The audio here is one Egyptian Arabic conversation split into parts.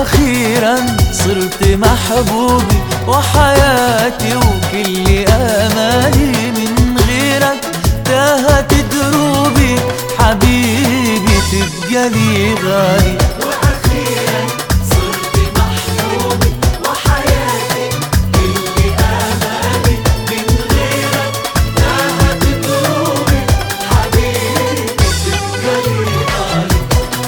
واخيرا صرت محبوبي وحياتي وكل امالي من غيرك تاهت دروبي حبيبي تبقى لي غالي واخيرا صرت محبوبي وحياتي كل امالي من غيرك تاهت دروبي حبيبي تبقى لي غالي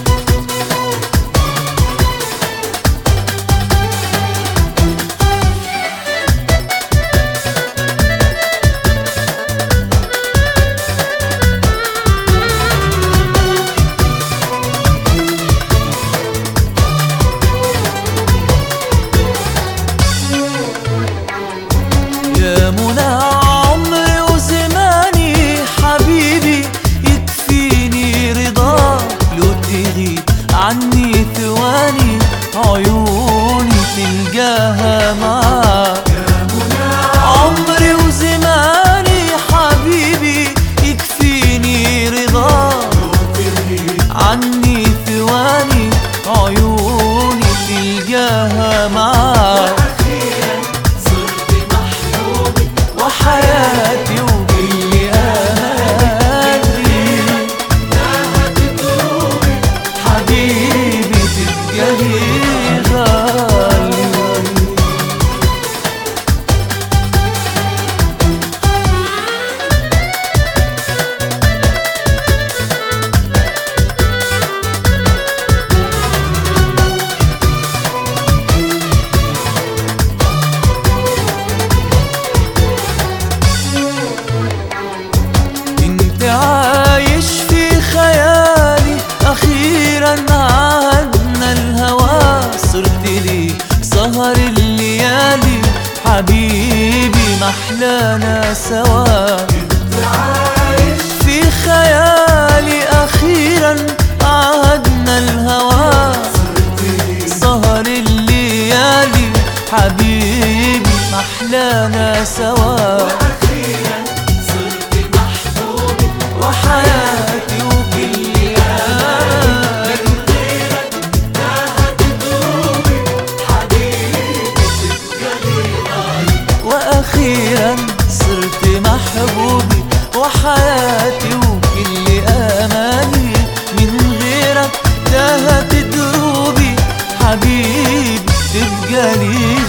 يا منى عمري وزماني حبيبي يكفيني رضاك لو تغيب عني ثواني عيوني تلقاها معاك عمري وزماني حبيبي يكفيني رضاك عني ثواني عيوني تلقاها معاك واخيرا صرت محبوبي وحياتي وكل امالي تاهت دروبي حبيبي تبقى لي غالي انت عايش في خيالي اخيرا عهدنا الهوى صرت لي سهر الليالي حبيبي محلانا سوا عايش في خيالي اخيرا عهدنا الهوى سهر الليالي حبيبي محلانا سوا واخيرا صرت محبوبي وحياتي وكل امالي تاهت دروبي حبيبي تبقى لي غالي واخيرا صرت محبوبي وحياتي وكل امالي من غيرك تاهت دروبي حبيبي تبقى لي